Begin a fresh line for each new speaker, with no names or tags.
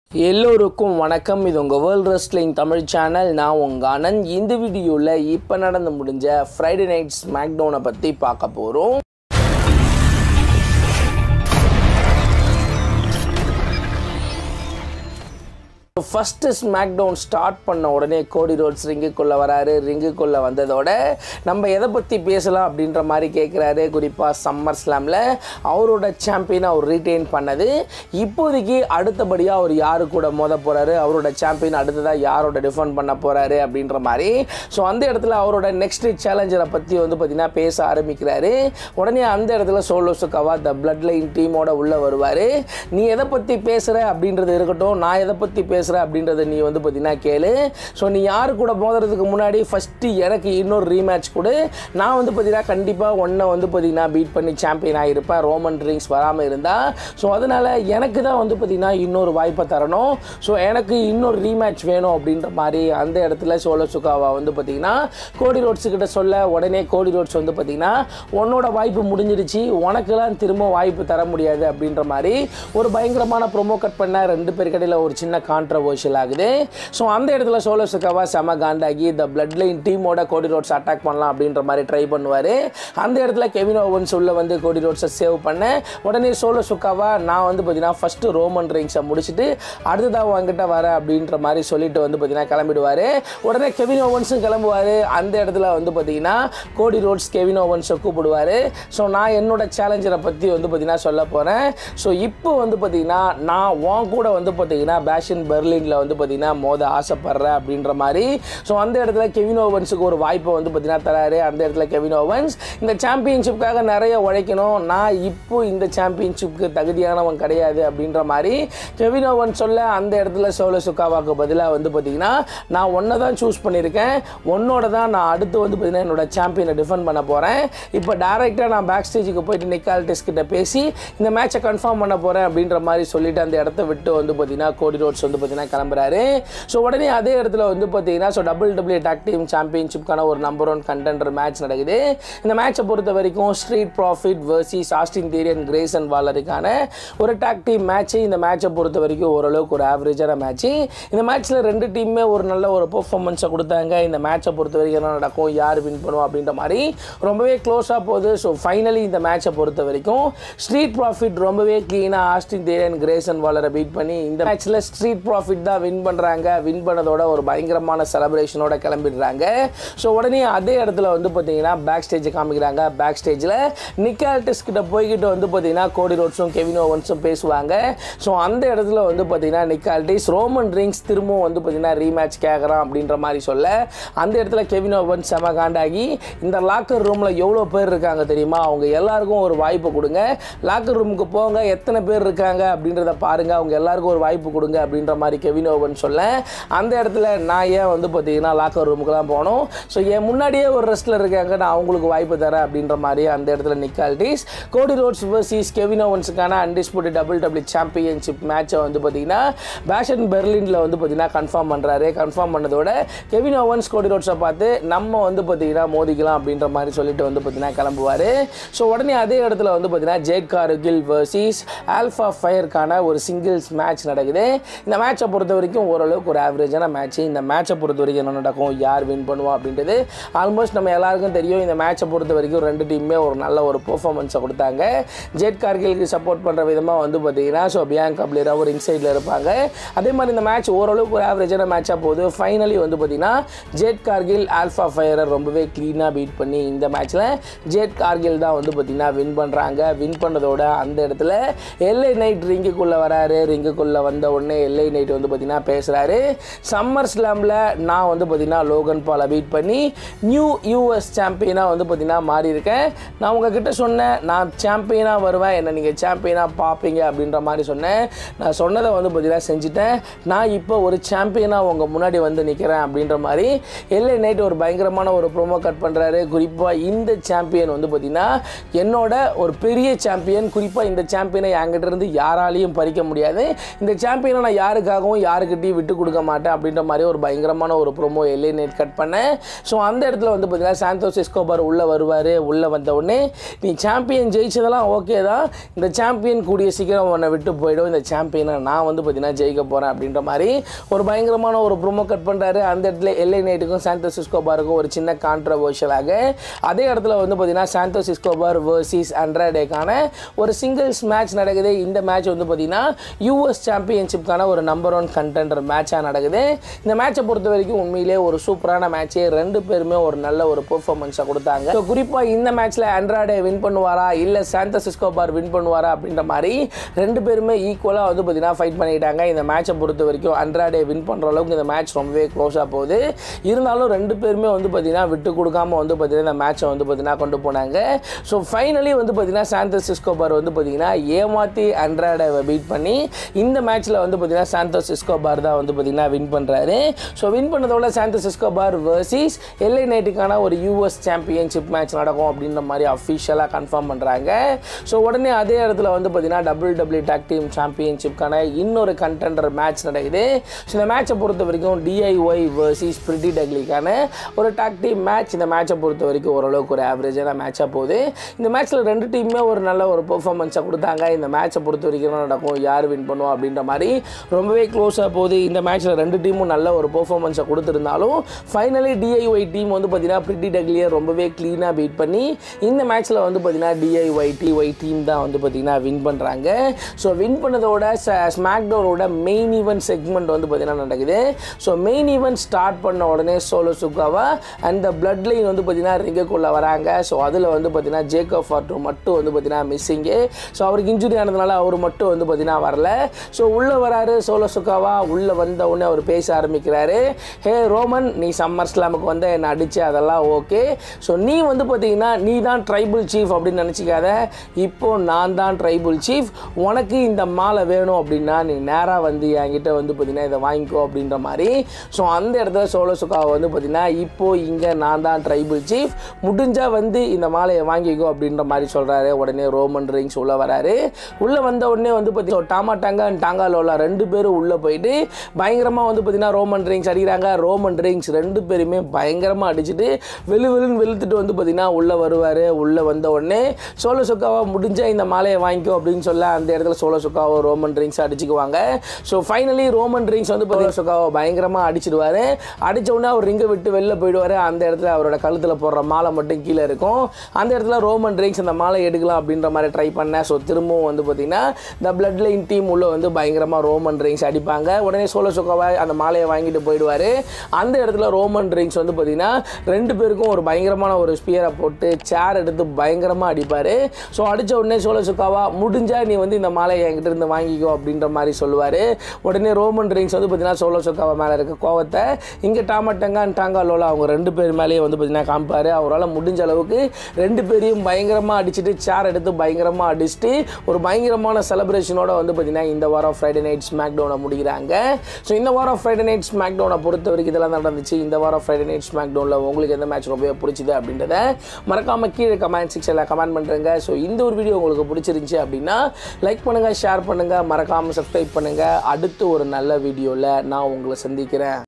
எல்லோருக்கும் வணக்கம் இது உங்கள் வேர்ல்ட் ரெஸ்லிங் தமிழ் சேனல் நான் உங்கள் ஆனந்த் இந்த வீடியோவில் இப்போ நடந்து முடிஞ்ச ஃப்ரைடே நைட் ஸ்மாக்டவுனை பற்றி பார்க்க போகிறோம் ஃபஸ்ட்டு ஸ்மாக் டவுன் ஸ்டார்ட் பண்ண உடனே கோடி ரோட்ஸ் ரிங்குக்குள்ளே வராரு ரிங்குக்குள்ளே வந்ததோட நம்ம எதை பற்றி பேசலாம் அப்படின்ற மாதிரி கேட்குறாரு குறிப்பாக சம்மர் ஸ்லாமில் அவரோட சாம்பியனை அவர் ரீட்டைன் பண்ணது இப்போதைக்கு அடுத்தபடியாக அவர் யாரு கூட மோத போகிறாரு அவரோட சாம்பியன் அடுத்ததாக யாரோட டிஃபெண்ட் பண்ண போகிறாரு அப்படின்ற மாதிரி ஸோ அந்த இடத்துல அவரோட நெக்ஸ்ட் சேலஞ்சரை பற்றி வந்து பார்த்திங்கன்னா பேச ஆரம்பிக்கிறாரு உடனே அந்த இடத்துல சோலோ சுக்காவா த பிளட் லைன் டீமோட உள்ளே வருவார் நீ எதை பற்றி பேசுகிற அப்படின்றது இருக்கட்டும் நான் எதை பற்றி பேசுகிறேன் அப்படின்றத நீ வந்து பார்த்தீங்கன்னா கேளு ஸோ நீ யார் கூட மோதுறதுக்கு முன்னாடி ஃபஸ்ட்டு எனக்கு இன்னொரு ரீமேட்ச் கொடு நான் வந்து பார்த்தீங்கன்னா கண்டிப்பாக ஒன்றை வந்து பார்த்தீங்கன்னா பீட் பண்ணி சாம்பியன் ஆகிருப்பேன் ரோமன் ரிங்ஸ் வராமல் இருந்தால் ஸோ அதனால் எனக்கு தான் வந்து பார்த்தீங்கன்னா இன்னொரு வாய்ப்பை தரணும் ஸோ எனக்கு இன்னொரு ரீமேட்ச் வேணும் அப்படின்ற மாதிரி அந்த இடத்துல சோலோ சுக்காவா வந்து பார்த்தீங்கன்னா கோடி ரோட்ஸ் கிட்ட சொல்ல உடனே கோடி ரோட்ஸ் வந்து பார்த்தீங்கன்னா உன்னோட வாய்ப்பு முடிஞ்சிருச்சு உனக்கெல்லாம் திரும்ப வாய்ப்பு தர முடியாது அப்படின்ற மாதிரி ஒரு பயங்கரமான ப்ரோமோ கட் பண்ண ரெண்டு பேருக்கடையில் ஒரு சின்ன கான்ட்ரவர்ஷியல் ஆகுது ஸோ அந்த இடத்துல சோலோ சுக்காவா செம காண்டாகி த பிளட் லைன் டீமோட கோடி ரோட்ஸ் அட்டாக் பண்ணலாம் அப்படின்ற மாதிரி ட்ரை பண்ணுவார் அந்த இடத்துல கெவின் ஓவன்ஸ் உள்ள வந்து கோடி ரோட்ஸை சேவ் பண்ண உடனே சோலோ சுக்காவா நான் வந்து பார்த்தீங்கன்னா ஃபஸ்ட்டு ரோமன் ரிங்ஸை முடிச்சுட்டு அடுத்ததாக உங்ககிட்ட வரேன் அப்படின்ற மாதிரி சொல்லிட்டு வந்து பார்த்தீங்கன்னா கிளம்பிடுவார் உடனே கெவின் ஓவன்ஸும் கிளம்புவார் அந்த இடத்துல வந்து பார்த்தீங்கன்னா கோடி ரோட்ஸ் கெவின் ஓவன்ஸை கூப்பிடுவார் ஸோ நான் என்னோட சேலஞ்சரை பற்றி வந்து பார்த்தீங்கன்னா சொல்ல போகிறேன் ஸோ இப்போ வந்து பார்த்தீங்கன்னா நான் உன் கூட வந்து பார்த்தீங்கன்னா பேஷன் பெர்லினில் வந்து பார்த்தீங்கன்னா மோத ஆசைப்படுறேன் அப்படின்ற மாதிரி ஸோ அந்த இடத்துல கெவின் ஓவன்ஸுக்கு ஒரு வாய்ப்பை வந்து பார்த்தீங்கன்னா தராரு அந்த இடத்துல கெவின் ஓவன்ஸ் இந்த சாம்பியன்ஷிப்காக நிறைய உழைக்கணும் நான் இப்போ இந்த சாம்பியன்ஷிப்க்கு தகுதியானவன் கிடையாது அப்படின்ற மாதிரி கெவின் ஓவன் சொல்ல அந்த இடத்துல சோலோ சுக்காவாக்கு பதிலாக வந்து பார்த்தீங்கன்னா நான் ஒன்றை தான் சூஸ் பண்ணியிருக்கேன் உன்னோட தான் நான் அடுத்து வந்து பார்த்தீங்கன்னா என்னோட சாம்பியனை டிஃபெண்ட் பண்ண போகிறேன் இப்போ டேரெக்டாக நான் பேக் ஸ்டேஜுக்கு போயிட்டு நிக்கால்டிஸ் கிட்ட பேசி இந்த மேட்சை கன்ஃபார்ம் பண்ண போகிறேன் அப்படின்ற மாதிரி சொல்லிட்டு அந்த இடத்த விட்டு வந்து பார்த்தீங்கன்னா கோடி ரோட்ஸ் வந்து பார்த்தீங்கன்னா கிளம்புறாரு ஸோ உடனே அதே இடத்துல வந்து பார்த்தீங்கன்னா so double W tag team சாம்பியன்ஷிப்கான ஒரு நம்பர் ஒன் கண்டென்டர் மேட்ச் நடக்குது இந்த மேட்சை பொறுத்த வரைக்கும் Street Profit versus Austin Theory Grayson வாலருக்கான ஒரு டாக் டீம் மேட்ச் இந்த மேட்சை பொறுத்த வரைக்கும் ஓரளவுக்கு ஒரு ஆவரேஜான மேட்ச் இந்த மேட்ச்சில் ரெண்டு டீமுமே ஒரு நல்ல ஒரு பெர்ஃபார்மன்ஸை கொடுத்தாங்க இந்த மேட்சை பொறுத்த வரைக்கும் என்ன நடக்கும் யார் வின் பண்ணுவோம் அப்படின்ற மாதிரி ரொம்பவே க்ளோஸாக போகுது ஸோ ஃபைனலி இந்த மேட்சை பொறுத்த வரைக்கும் ஸ்ட்ரீட் ப்ராஃபிட் ரொம்பவே க்ளீனாக ஆஸ்டின் தேரியன் கிரேசன் வாலரை பீட் பண்ணி இந்த மேட்ச்சில் ஸ்ட்ரீட் ப்ராஃபிட் தான் வின் பண்ணுறாங்க வின் பண்ணதோட ஒரு பயங்கரமான செலப்ரேஷனோட கிளம்பிடுறாங்க ஸோ உடனே அதே இடத்துல வந்து பார்த்தீங்கன்னா பேக் ஸ்டேஜ் காமிக்கிறாங்க பேக் ஸ்டேஜில் நிக்கால்டிஸ் கிட்ட போய்கிட்டு வந்து பார்த்தீங்கன்னா கோடி ரோட்ஸும் கெவின் ஓவன்ஸும் பேசுவாங்க ஸோ அந்த இடத்துல வந்து பார்த்தீங்கன்னா நிக்கால்டிஸ் ரோமன் ரிங்ஸ் திரும்பவும் வந்து பார்த்தீங்கன்னா ரீமேட்ச் கேட்குறான் அப்படின்ற மாதிரி சொல்ல அந்த இடத்துல கெவின் ஓவன்ஸ் செம காண்டாகி இந்த லாக்கர் ரூமில் எவ்வளோ பேர் இருக்காங்க தெரியுமா அவங்க எல்லாருக்கும் ஒரு வாய்ப்பு கொடுங்க லாக்கர் ரூமுக்கு போங்க எத்தனை பேர் இருக்காங்க அப்படின்றத பாருங்க அவங்க எல்லாருக்கும் ஒரு வாய்ப்பு கொடுங்க அப்படின்ற மாதிரி கெவின் ஓவன் சொல்ல அந்த இடத்துல நான் ஏன் வந்து பார்த்தீங்கன்னா லாக்கர் ரூமுக்குலாம் போகணும் ஸோ என் முன்னாடியே ஒரு ரெஸ்ட்டில் இருக்காங்க நான் அவங்களுக்கு வாய்ப்பு தரேன் அப்படின்ற மாதிரி அந்த இடத்துல Nick Aldis Cody Rhodes versus Kevin ஓவன்ஸுக்கான அன்டிஸ்பியூட்டட் டபுள் டபுள் சாம்பியன்ஷிப் மேட்சை வந்து பார்த்தீங்கன்னா பேஷன் பெர்லினில் வந்து பார்த்தீங்கன்னா கன்ஃபார்ம் பண்ணுறாரு கன்ஃபார்ம் பண்ணதோட கெவின் ஓவன்ஸ் கோடி ரோட்ஸை பார்த்து நம்ம வந்து பார்த்தீங்கன்னா மோதிக்கலாம் அப்படின்ற மாதிரி சொல்லிட்டு வந்து பார்த்தீங்கன்னா கிளம்புவார் ஸோ உடனே அதே இடத்துல வந்து பார்த்தீங்கன்னா ஜேட் கார்கில் வர்சஸ் ஆல்ஃபா ஃபயருக்கான ஒரு சிங்கிள்ஸ் மேட்ச் நடக்குது இந்த மேட்சை பொறுத்த வரைக்கும் ஓரளவுக்கு ஒரு ஆவரேஜான மேட்ச் இந்த மேட்சை பொறுத்த வரைக்கும் என்ன நடக்கும் யார் வின் பண்ணுவோம் அப்படின்றது ஆல்மோஸ்ட் நம்ம எல்லாருக்கும் தெரியும் இந்த மேட்சை பொறுத்த வரைக்கும் ரெண்டு டீமுமே ஒரு நல்ல ஒரு பெர்ஃபார்மன்ஸை கொடுத்தாங்க ஜெட் கார்கிலுக்கு சப்போர்ட் பண்ணுற விதமாக வந்து பார்த்தீங்கன்னா ஸோ பியாங்கா பிளேரா ஒரு இன்சைடில் இருப்பாங்க அதே மாதிரி இந்த மேட்ச் ஓரளவுக்கு ஒரு ஆவரேஜான மேட்சாக போகுது ஃபைனலி வந்து பார்த்தீங்கன்னா ஜெட் கார்கில் ஆல்ஃபா ஃபயரை ரொம்பவே க்ளீனாக பீட் பண்ணி இந்த மேட்ச்சில் ஜெட் கார்கில் தான் வந்து பார்த்தீங்கன்னா வின் பண்ணுறாங்க வின் பண்ணதோட அந்த இடத்துல எல்ஐ நைட் ரிங்குக்குள்ளே வராரு ரிங்குக்குள்ளே வந்த உடனே எல்ஐ நைட் வந்து பார்த்தீங்கன்னா பேசுகிறாரு சம்மர் ஸ்லாமில் நான் வந்து பார்த்தீங்கன்னா லோகன் பாலை பீட் பண்ணி நியூ யூஎஸ் சாம்பியனாக வந்து பார்த்தீங்கன்னா மாறி இருக்கேன் நான் உங்ககிட்ட சொன்னேன் நான் சாம்பியனாக வருவேன் என்ன நீங்கள் சாம்பியனாக பார்ப்பீங்க அப்படின்ற மாதிரி சொன்னேன் நான் சொன்னதை வந்து பார்த்தீங்கன்னா செஞ்சுட்டேன் நான் இப்போ ஒரு சாம்பியனாக உங்கள் முன்னாடி வந்து நிற்கிறேன் அப்படின்ற மாதிரி எல்ஐ நைட் ஒரு பயங்கரமான ஒரு ப்ரோமோ கட் பண்ணுறாரு குறிப்பாக இந்த சாம்பியன் வந்து பார்த்தீங்கன்னா என்னோட ஒரு பெரிய சாம்பியன் குறிப்பாக இந்த சாம்பியனை என்கிட்ட இருந்து யாராலையும் பறிக்க முடியாது இந்த சாம்பியனை நான் யாருக்காக எதுக்காகவும் யாருக்கிட்டையும் விட்டு கொடுக்க மாட்டேன் அப்படின்ற மாதிரி ஒரு பயங்கரமான ஒரு ப்ரோமோ எல்ஏ நைட் கட் பண்ணேன் ஸோ அந்த இடத்துல வந்து பார்த்தீங்கன்னா சாந்தோஸ் எஸ்கோபார் உள்ளே வருவார் உள்ளே வந்த உடனே நீ சாம்பியன் ஜெயிச்சதெல்லாம் ஓகே தான் இந்த சாம்பியன் கூடிய சீக்கிரம் உன்னை விட்டு போயிடும் இந்த சாம்பியனை நான் வந்து பார்த்தீங்கன்னா ஜெயிக்க போகிறேன் அப்படின்ற மாதிரி ஒரு பயங்கரமான ஒரு ப்ரோமோ கட் பண்ணுறாரு அந்த இடத்துல எல்ஏ நைட்டுக்கும் சாந்தோஸ் எஸ்கோபாருக்கும் ஒரு சின்ன கான்ட்ரவர்ஷியலாக அதே இடத்துல வந்து பார்த்தீங்கன்னா சாந்தோஸ் எஸ்கோபார் வர்சஸ் அண்ட்ராடேக்கான ஒரு சிங்கிள்ஸ் மேட்ச் நடக்குது இந்த மேட்ச் வந்து பார்த்தீங்கன்னா யூஎஸ் சாம்பியன்ஷிப்கான ஒரு நம்பர் ஒன் கண்டெண்டர் மேட்சாக நடக்குது இந்த மேட்சை பொறுத்த வரைக்கும் உண்மையிலே ஒரு சூப்பரான மேட்ச்சு ரெண்டு பேருமே ஒரு நல்ல ஒரு பெர்ஃபார்மன்ஸை கொடுத்தாங்க ஸோ குறிப்பாக இந்த மேட்ச்சில் ஆண்ட்ராய்டே வின் பண்ணுவாரா இல்லை சாந்தஸ் சிஸ்கோபார் வின் பண்ணுவாரா அப்படின்ற மாதிரி ரெண்டு பேருமே ஈக்குவலாக வந்து பார்த்தீங்கன்னா ஃபைட் பண்ணிட்டாங்க இந்த மேட்சை பொறுத்த வரைக்கும் ஆண்ட்ராய்டே வின் பண்ணுற அளவுக்கு இந்த மேட்ச் ரொம்பவே க்ளோஸாக போகுது இருந்தாலும் ரெண்டு பேருமே வந்து பார்த்தீங்கன்னா விட்டு கொடுக்காம வந்து பார்த்தீங்கன்னா இந்த மேட்சை வந்து பார்த்தீங்கன்னா கொண்டு போனாங்க ஸோ ஃபைனலி வந்து பார்த்தீங்கன்னா சாந்தஸ் சிஸ்கோபார் வந்து பார்த்தீங்கன்னா ஏமாற்றி ஆண்ட்ராய்டை பீட் பண்ணி இந்த மேட்ச்சில் வந்து பார்த்தீங்கன்னா சாந்தோஸ் சிஸ்கோபார் தான் வந்து பார்த்தீங்கன்னா வின் பண்ணுறாரு ஸோ வின் பண்ணதோட சாந்தோஸ் சிஸ்கோபார் வர்சஸ் எல்ஐ நைட்டுக்கான ஒரு யூஎஸ் சாம்பியன்ஷிப் மேட்ச் நடக்கும் அப்படின்ற மாதிரி அஃபிஷியலாக கன்ஃபார்ம் பண்ணுறாங்க ஸோ உடனே அதே இடத்துல வந்து பார்த்தீங்கன்னா டபுள் டபிள்யூ டாக் டீம் சாம்பியன்ஷிப்கான இன்னொரு கண்டெண்டர் மேட்ச் நடக்குது ஸோ இந்த மேட்சை பொறுத்த வரைக்கும் டிஐஒய் வர்சஸ் பிரிட்டி டக்லிக்கான ஒரு டாக் டீம் மேட்ச் இந்த மேட்சை பொறுத்த வரைக்கும் ஓரளவுக்கு ஒரு ஆவரேஜான மேட்சாக போகுது இந்த மேட்ச்சில் ரெண்டு டீமுமே ஒரு நல்ல ஒரு பெர்ஃபார்மன்ஸை கொடுத்தாங்க இந்த மேட்சை பொறுத்த வரைக்கும் என்ன நடக்கும் யார் வின் பண்ணுவோம் அப்படின்ற மாதிரி ரொம்பவே க்ளோஸாக போகுது இந்த மேட்ச்சில் ரெண்டு டீமும் நல்ல ஒரு பெர்ஃபார்மன்ஸை கொடுத்துருந்தாலும் ஃபைனலி டிஐஒய் டீம் வந்து பார்த்தீங்கன்னா பிரிட்டி டக்லியை ரொம்பவே க்ளீனாக பீட் பண்ணி இந்த மேட்ச்சில் வந்து பார்த்தீங்கன்னா டிஐஒய் டிஒய் டீம் தான் வந்து பார்த்தீங்கன்னா வின் பண்ணுறாங்க ஸோ வின் பண்ணதோட ஸ்மாக்டவுனோட மெயின் ஈவெண்ட் செக்மெண்ட் வந்து பார்த்தீங்கன்னா நடக்குது ஸோ மெயின் ஈவெண்ட் ஸ்டார்ட் பண்ண உடனே சோலோ சுக்காவா அந்த பிளட் லைன் வந்து பார்த்தீங்கன்னா ரிங்குக்குள்ளே வராங்க ஸோ அதில் வந்து பார்த்தீங்கன்னா ஜேக்கப் ஃபார்டோ மட்டும் வந்து பார்த்தீங்கன்னா மிஸ்ஸிங்கு ஸோ அவருக்கு இன்ஜுரி ஆனதுனால அவர் மட்டும் வந்து பார்த்தீங்கன்னா வரல ஸோ உள்ளே வராரு சோலோ சுக்காவா உள்ளே வந்த உடனே அவர் பேச ஆரம்பிக்கிறாரு ஹே ரோமன் நீ சம்மர் ஸ்லாமுக்கு வந்து என்னை அடிச்சு அதெல்லாம் ஓகே ஸோ நீ வந்து பார்த்தீங்கன்னா நீ தான் ட்ரைபிள் சீஃப் அப்படின்னு நினச்சிக்காத இப்போ நான் தான் ட்ரைபிள் சீஃப் உனக்கு இந்த மாலை வேணும் அப்படின்னா நீ நேராக வந்து என்கிட்ட வந்து பார்த்தீங்கன்னா இதை வாங்கிக்கோ அப்படின்ற மாதிரி ஸோ அந்த இடத்துல சோழ சுக்காவை வந்து பார்த்தீங்கன்னா இப்போ இங்கே நான் தான் ட்ரைபிள் சீஃப் முடிஞ்சால் வந்து இந்த மாலையை வாங்கிக்கோ அப்படின்ற மாதிரி சொல்கிறாரு உடனே ரோமன் ரிங்ஸ் உள்ளே வராரு உள்ளே வந்த உடனே வந்து பார்த்தீங்கன்னா டாமா டாங்கா and டாங்கா லோலா ரெண்டு பேரும் உள்ளே போயிட்டு பயங்கரமாக வந்து பார்த்தீங்கன்னா ரோமன் ரிங்ஸ் அடிக்கிறாங்க ரோமன் ரிங்ஸ் ரெண்டு பேருமே பயங்கரமாக அடிச்சுட்டு வெளு வெளுன்னு வெளுத்துட்டு வந்து பார்த்தீங்கன்னா உள்ளே வருவார் உள்ளே வந்த உடனே சோழ சுக்காவா முடிஞ்சால் இந்த மாலையை வாங்கிக்கோ அப்படின்னு சொல்ல அந்த இடத்துல சோழ சுக்காவை ரோமன் ரிங்ஸ் அடிச்சுக்குவாங்க ஸோ ஃபைனலி ரோமன் ரிங்ஸ் வந்து பார்த்தீங்கன்னா சுக்காவை பயங்கரமாக அடிச்சிடுவார் அடிச்ச உடனே அவர் ரிங்கை விட்டு வெளில போயிடுவார் அந்த இடத்துல அவரோட கழுத்தில் போடுற மாலை மட்டும் கீழே இருக்கும் அந்த இடத்துல ரோமன் ரிங்ஸ் அந்த மாலை எடுக்கலாம் அப்படின்ற மாதிரி ட்ரை பண்ணேன் ஸோ திரும்பவும் வந்து பார்த்தீங்கன்னா இந்த பிளட் லைன் டீம் உள்ள வந்து பயங்கரமாக ரோமன் ரிங்ஸ் அடிப்பாங்க உடனே சோழ சுக்காவை அந்த மாலையை வாங்கிட்டு போயிடுவார் அந்த இடத்துல ரோமன் ரிங்ஸ் வந்து பார்த்தீங்கன்னா ரெண்டு பேருக்கும் ஒரு பயங்கரமான ஒரு ஸ்பியரை போட்டு சேர் எடுத்து பயங்கரமாக அடிப்பார் ஸோ அடித்த உடனே சோழ சுக்காவா முடிஞ்சா நீ வந்து இந்த மாலையை என்கிட்ட இருந்து வாங்கிக்கோ அப்படின்ற மாதிரி சொல்லுவார் உடனே ரோமன் ரிங்ஸ் வந்து பார்த்தீங்கன்னா சோழ சுக்காவா மேலே இருக்க கோவத்தை இங்கே டாமட்டங்கா டாங்கா லோலா அவங்க ரெண்டு பேர் மேலேயே வந்து பார்த்தீங்கன்னா காமிப்பார் அவரால் முடிஞ்ச அளவுக்கு ரெண்டு பேரையும் பயங்கரமாக அடிச்சுட்டு சேர் எடுத்து பயங்கரமாக அடிச்சுட்டு ஒரு பயங்கரமான செலிப்ரேஷனோட வந்து பார்த்தீங்கன்னா இந்த வாரம் ஃப்ரைடே நைட் ஸ்மாக் டவுனை முடிக்கிறாங்க ஸோ இந்த வாரம் ஃப்ரைடே நைட் ஸ்மாக் டவுனை பொறுத்த வரைக்கும் இதெல்லாம் நடந்துச்சு இந்த வாரம் ஃப்ரைடே நைட் ஸ்மாக் டவுனில் உங்களுக்கு எந்த மேட்ச் ரொம்பவே பிடிச்சிது அப்படின்றத மறக்காமல் கீழே கமெண்ட் செக்ஷனில் கமெண்ட் பண்ணுறேங்க ஸோ இந்த ஒரு வீடியோ உங்களுக்கு பிடிச்சிருந்துச்சி அப்படின்னா லைக் பண்ணுங்கள் ஷேர் பண்ணுங்கள் மறக்காமல் சப்ஸ்கிரைப் பண்ணுங்கள் அடுத்து ஒரு நல்ல வீடியோவில் நான் உங்களை சந்திக்கிறேன்